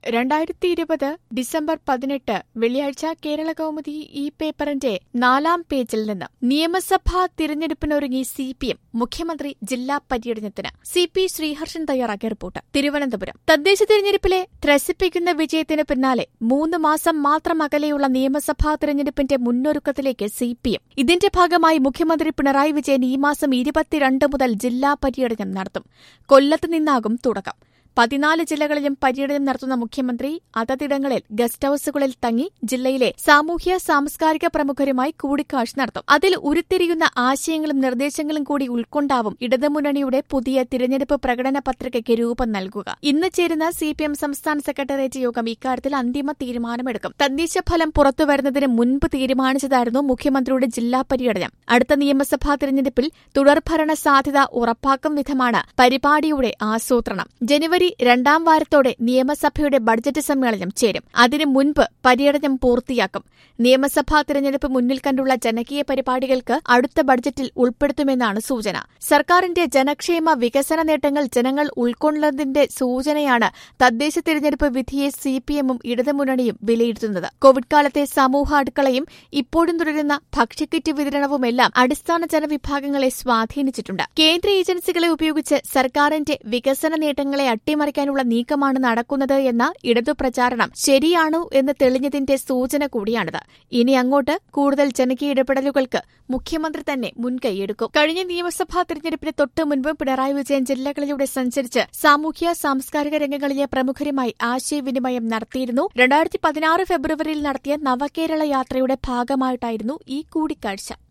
രണ്ടായിരത്തി ഇരുപത് ഡിസംബർ പതിനെട്ട് വെള്ളിയാഴ്ച കേരള കൗമുദി ഈ പേപ്പറിന്റെ നാലാം പേജിൽ നിന്ന് നിയമസഭാ തിരഞ്ഞെടുപ്പിനൊരുങ്ങി സി പി എം മുഖ്യമന്ത്രി ജില്ലാ പര്യടനത്തിന് സി പി ശ്രീഹർഷൻ തയ്യാറാക്കിയ റിപ്പോർട്ട് തിരുവനന്തപുരം തദ്ദേശ തിരഞ്ഞെടുപ്പിലെ ത്രസിപ്പിക്കുന്ന വിജയത്തിന് പിന്നാലെ മൂന്ന് മാസം മാത്രം അകലെയുള്ള നിയമസഭാ തിരഞ്ഞെടുപ്പിന്റെ മുന്നൊരുക്കത്തിലേക്ക് സി പി എം ഇതിന്റെ ഭാഗമായി മുഖ്യമന്ത്രി പിണറായി വിജയൻ ഈ മാസം ഇരുപത്തിരണ്ട് മുതൽ ജില്ലാ പര്യടനം നടത്തും കൊല്ലത്ത് നിന്നാകും തുടക്കം പതിനാല് ജില്ലകളിലും പര്യടനം നടത്തുന്ന മുഖ്യമന്ത്രി അതതിടങ്ങളിൽ ഗസ്റ്റ് ഹൌസുകളിൽ തങ്ങി ജില്ലയിലെ സാമൂഹ്യ സാംസ്കാരിക പ്രമുഖരുമായി കൂടിക്കാഴ്ച നടത്തും അതിൽ ഉരുത്തിരിയുന്ന ആശയങ്ങളും നിർദ്ദേശങ്ങളും കൂടി ഉൾക്കൊണ്ടാവും ഇടതുമുന്നണിയുടെ പുതിയ തിരഞ്ഞെടുപ്പ് പ്രകടന പത്രികയ്ക്ക് രൂപം നൽകുക ഇന്ന് ചേരുന്ന സി പി എം സംസ്ഥാന സെക്രട്ടേറിയറ്റ് യോഗം ഇക്കാര്യത്തിൽ അന്തിമ തീരുമാനമെടുക്കും തദ്ദേശ ഫലം പുറത്തുവരുന്നതിന് മുൻപ് തീരുമാനിച്ചതായിരുന്നു മുഖ്യമന്ത്രിയുടെ ജില്ലാ പര്യടനം അടുത്ത നിയമസഭാ തിരഞ്ഞെടുപ്പിൽ തുടർഭരണ സാധ്യത ഉറപ്പാക്കും വിധമാണ് പരിപാടിയുടെ ആസൂത്രണം ജനുവരി രണ്ടാം വാരത്തോടെ നിയമസഭയുടെ ബഡ്ജറ്റ് സമ്മേളനം ചേരും അതിനു മുൻപ് പര്യടനം പൂർത്തിയാക്കും നിയമസഭാ തിരഞ്ഞെടുപ്പ് മുന്നിൽ കണ്ടുള്ള ജനകീയ പരിപാടികൾക്ക് അടുത്ത ബഡ്ജറ്റിൽ ഉൾപ്പെടുത്തുമെന്നാണ് സൂചന സർക്കാരിന്റെ ജനക്ഷേമ വികസന നേട്ടങ്ങൾ ജനങ്ങൾ ഉൾക്കൊള്ളുന്നതിന്റെ സൂചനയാണ് തദ്ദേശ തിരഞ്ഞെടുപ്പ് വിധിയെ സിപിഎമ്മും ഇടതുമുന്നണിയും വിലയിരുത്തുന്നത് കോവിഡ് കാലത്തെ സമൂഹ അടുക്കളയും ഇപ്പോഴും തുടരുന്ന ഭക്ഷ്യക്കിറ്റ് വിതരണവുമെല്ലാം അടിസ്ഥാന ജനവിഭാഗങ്ങളെ സ്വാധീനിച്ചിട്ടുണ്ട് കേന്ദ്ര ഏജൻസികളെ ഉപയോഗിച്ച് സർക്കാരിന്റെ വികസന നേട്ടങ്ങളെ അട്ടിമറിക്കാനുള്ള നീക്കമാണ് നടക്കുന്നത് എന്ന ഇടതു പ്രചാരണം ശരിയാണോ എന്ന് തെളിഞ്ഞതിന്റെ സൂചന കൂടിയാണിത് ഇനി അങ്ങോട്ട് കൂടുതൽ ജനകീയ ഇടപെടലുകൾക്ക് മുഖ്യമന്ത്രി തന്നെ മുൻകൈയെടുക്കും കഴിഞ്ഞ നിയമസഭാ തിരഞ്ഞെടുപ്പിന് തൊട്ടു മുൻപ് പിണറായി വിജയൻ ജില്ലകളിലൂടെ സഞ്ചരിച്ച് സാമൂഹ്യ സാംസ്കാരിക രംഗങ്ങളിലെ പ്രമുഖരുമായി ആശയവിനിമയം നടത്തിയിരുന്നു രണ്ടായിരത്തി പതിനാറ് ഫെബ്രുവരിയിൽ നടത്തിയ നവകേരള യാത്രയുടെ ഭാഗമായിട്ടായിരുന്നു ഈ കൂടിക്കാഴ്ച